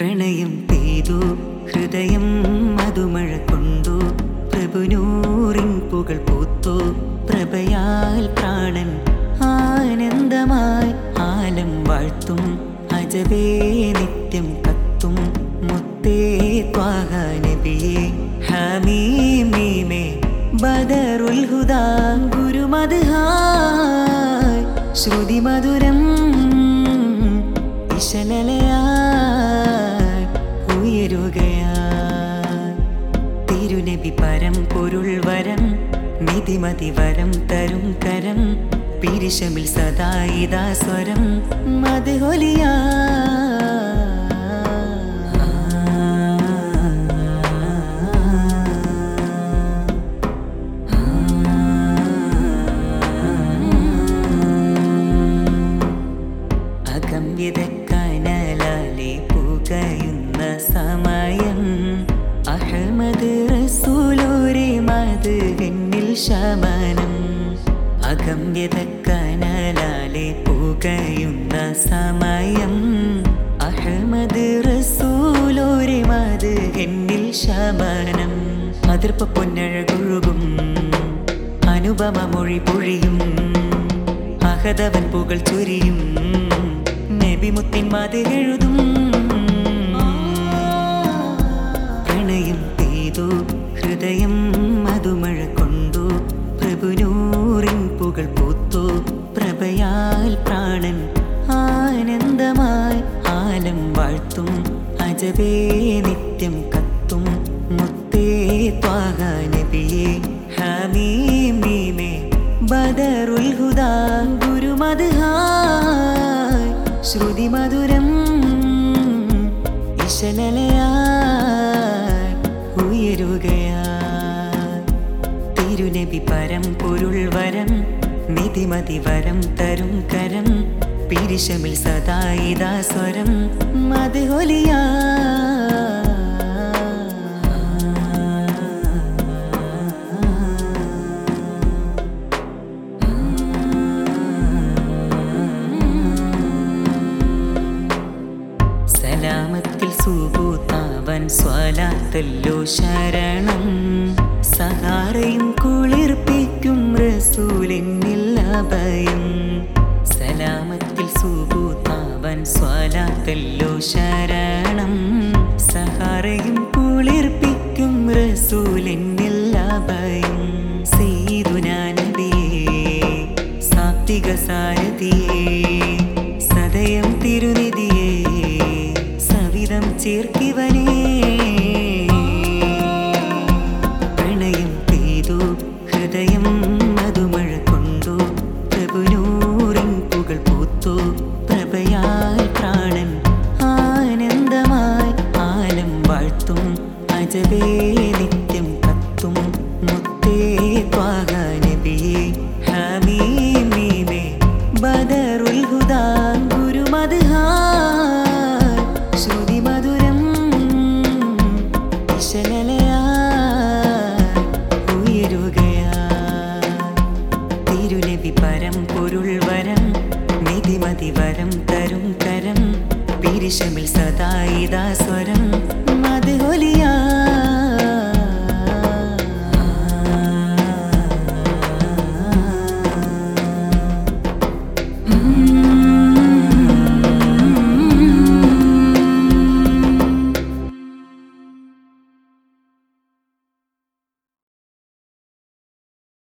പ്രണയം പെയ്തു ഹൃദയം മധുമഴ കൊണ്ടു പ്രഭുനൂറിൻ പുകൾ പൂത്തു പ്രഭയാൽ പ്രാണൻ ആനന്ദമായി ആലം വാഴ്ത്തും അജബേ നിത്യം കത്തും മുത്തേ ത്വാഹ നബിയേ ഹമീമീമേ ബദറുൽ ഹുദാ ഗുരുമദ്ഹായ് ശ്രുതി മധുരം ഇശലലയായി ഉയരുകയായി തിരുനബി പരം പൊരുൾ വരം നിധിമതി വരം തരും കരം പിരിശമിൽ സദായിതാ സ്വരം മധുഹൊലിയാ അകം വിതക്കനലാലെ പുകയുന്ന സമയം അഹമ്മദ് റസൂലോരെ മത് എന്നിൽ ശമനം അകം വിതക്കനലാലെ പുകയുന്ന സമയം അഹമ്മദ് റസൂലോരെ മത് എന്നിൽ ശമനം അതിർപ്പ പൊന്നഴകൊഴുകും അനുപമ മൊഴി പൊഴിയും അഹതവൻ പുകൾ ചൊരിയും നബിമുത്തിൻ മതിലെഴുതും പ്രണയം പെയ്തു ഹൃദയം മധുമഴ കൊണ്ടു പ്രഭുനൂറിൻ പുകൾ പൂത്തു പ്രഭയാൽ പ്രാണൻ ആനന്ദമായി ആലം വാഴ്ത്തും അജബേ നിത്യം കത്തും മുത്തേ ത്വാഹ നബിയേ ഹമീമീമേ ബദറുൽ ഹുദാ ഗുരുമദ്ഹായ് ശ്രുതി മധുരം ഇശലലയായി ഉയരുകയായി തിരുനബി പരം പൊരുൾ വരം നിധിമതി വരം തരും കരം പിരിശമിൽ സദായിതാ സ്വരം മധുഹൊലിയാ സലാമത്തിൽ സുബൂത്താവൻ സ്വലാത്തല്ലോ ശരണം സഹാറയും കുളിർപ്പിക്കും റസൂലിന്നിൽ അഭയം സലാമത്തിൽ സുബൂത്താവൻ സ്വലാത്തല്ലോ ശരണം സഹാറയും കുളിർപ്പിക്കും റസൂലിന്നിൽ അഭയം സീതുനാ നബിയേ സാത്വിക സാരഥിയേ സദയം തിരുനിധിയേ സവിധം ചേർക്കിവനേ പ്രണയം പെയ്തു ഹൃദയം മധുമഴ കൊണ്ടു പ്രഭുനൂറിൻ പുകൾ പൂത്തു പ്രഭയാൽ പ്രാണൻ ആനന്ദമായി ആലം വാഴ്ത്തും അജബേ നിത്യം കത്തും മുത്തേ ത്വാഹ നബിയേ ഹമീമീമേ ബദറുൽ ഹുദാ ഗുരുമദ്ഹായ് ശ്രുതി മധുരം ഇശലലയായി ഉയരുകയായി തിരുനബി പരം പൊരുൾ വരം നിധിമതി വരം തരും കരം പിരിശമിൽ സദായിതാ സ്വരം മധുഹൊലിയാ